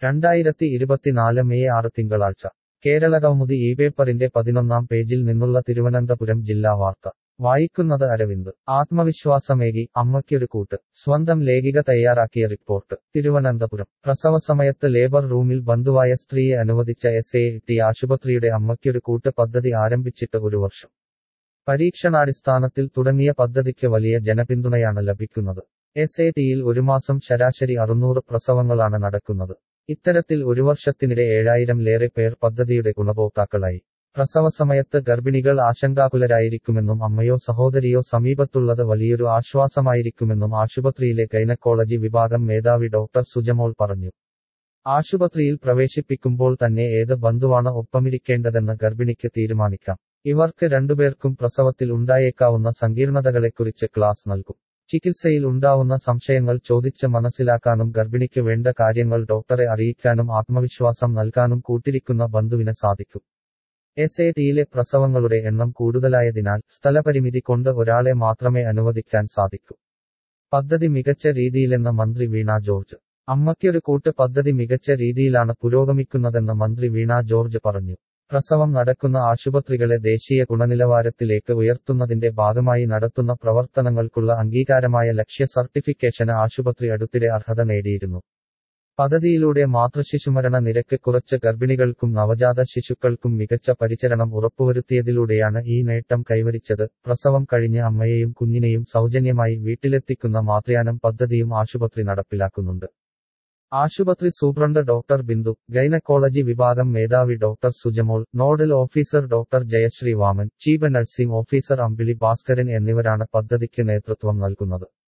രണ്ടായിരത്തി ഇരുപത്തിനാല് മെയ് ആറ് തിങ്കളാഴ്ച കേരള കൗമുദി ഈ പേപ്പറിന്റെ പതിനൊന്നാം പേജിൽ നിന്നുള്ള തിരുവനന്തപുരം ജില്ലാ വാർത്ത വായിക്കുന്നത് അരവിന്ദ് ആത്മവിശ്വാസമേകി അമ്മയ്ക്കൊരു കൂട്ട് സ്വന്തം ലേഖിക തയ്യാറാക്കിയ റിപ്പോർട്ട് തിരുവനന്തപുരം പ്രസവസമയത്ത് ലേബർ റൂമിൽ ബന്ധുവായ സ്ത്രീയെ അനുവദിച്ച എസ് എ ടി ആശുപത്രിയുടെ അമ്മയ്ക്കൊരു കൂട്ട് പദ്ധതി ആരംഭിച്ചിട്ട് ഒരു വർഷം പരീക്ഷണാടിസ്ഥാനത്തിൽ തുടങ്ങിയ പദ്ധതിക്ക് വലിയ ജനപിന്തുണയാണ് ലഭിക്കുന്നത് എസ് എ ടിയിൽ ഒരു മാസം ശരാശരി അറുന്നൂറ് പ്രസവങ്ങളാണ് നടക്കുന്നത് ഇത്തരത്തിൽ ഒരു വർഷത്തിനിടെ ഏഴായിരംലേറെ പേർ പദ്ധതിയുടെ ഗുണഭോക്താക്കളായി പ്രസവസമയത്ത് ഗർഭിണികൾ ആശങ്കാകുലരായിരിക്കുമെന്നും അമ്മയോ സഹോദരിയോ സമീപത്തുള്ളത് വലിയൊരു ആശ്വാസമായിരിക്കുമെന്നും ആശുപത്രിയിലെ ഗൈനക്കോളജി വിഭാഗം മേധാവി ഡോക്ടർ സുജമോൾ പറഞ്ഞു ആശുപത്രിയിൽ പ്രവേശിപ്പിക്കുമ്പോൾ തന്നെ ഏത് ബന്ധുവാണ് ഒപ്പമിരിക്കേണ്ടതെന്ന് ഗർഭിണിക്ക് തീരുമാനിക്കാം ഇവർക്ക് രണ്ടുപേർക്കും പ്രസവത്തിൽ ഉണ്ടായേക്കാവുന്ന സങ്കീർണതകളെക്കുറിച്ച് ക്ലാസ് നൽകും ചികിത്സയിൽ ഉണ്ടാവുന്ന സംശയങ്ങൾ ചോദിച്ച് മനസ്സിലാക്കാനും ഗർഭിണിക്ക് വേണ്ട കാര്യങ്ങൾ ഡോക്ടറെ അറിയിക്കാനും ആത്മവിശ്വാസം നൽകാനും കൂട്ടിരിക്കുന്ന ബന്ധുവിന് സാധിക്കും എസ് എ ടിയിലെ പ്രസവങ്ങളുടെ എണ്ണം കൂടുതലായതിനാൽ സ്ഥലപരിമിതി കൊണ്ട് ഒരാളെ മാത്രമേ അനുവദിക്കാൻ സാധിക്കൂ പദ്ധതി മികച്ച രീതിയിലെന്ന് മന്ത്രി വീണ ജോർജ് അമ്മയ്ക്കൊരു കൂട്ട് പദ്ധതി മികച്ച രീതിയിലാണ് പുരോഗമിക്കുന്നതെന്ന് മന്ത്രി വീണ ജോർജ് പറഞ്ഞു പ്രസവം നടക്കുന്ന ആശുപത്രികളെ ദേശീയ ഗുണനിലവാരത്തിലേക്ക് ഉയർത്തുന്നതിന്റെ ഭാഗമായി നടത്തുന്ന പ്രവർത്തനങ്ങൾക്കുള്ള അംഗീകാരമായ ലക്ഷ്യ സർട്ടിഫിക്കേഷന് ആശുപത്രി അടുത്തിടെ അർഹത നേടിയിരുന്നു പദ്ധതിയിലൂടെ മാതൃശിശുമരണ നിരക്ക് കുറച്ച് ഗർഭിണികൾക്കും നവജാത ശിശുക്കൾക്കും മികച്ച പരിചരണം ഉറപ്പുവരുത്തിയതിലൂടെയാണ് ഈ നേട്ടം കൈവരിച്ചത് പ്രസവം കഴിഞ്ഞ് അമ്മയെയും കുഞ്ഞിനെയും സൗജന്യമായി വീട്ടിലെത്തിക്കുന്ന മാതൃയാനം പദ്ധതിയും ആശുപത്രി നടപ്പിലാക്കുന്നുണ്ട് ആശുപത്രി സൂപ്രണ്ട് ഡോക്ടർ ബിന്ദു ഗൈനക്കോളജി വിഭാഗം മേധാവി doctor Sujamol nodal officer doctor Jayasree Vaman chief nursing officer Ambili Bhaskaran എന്നിവരാണ് പദ്ധതിക്ക് നേതൃത്വം നൽകുന്നത്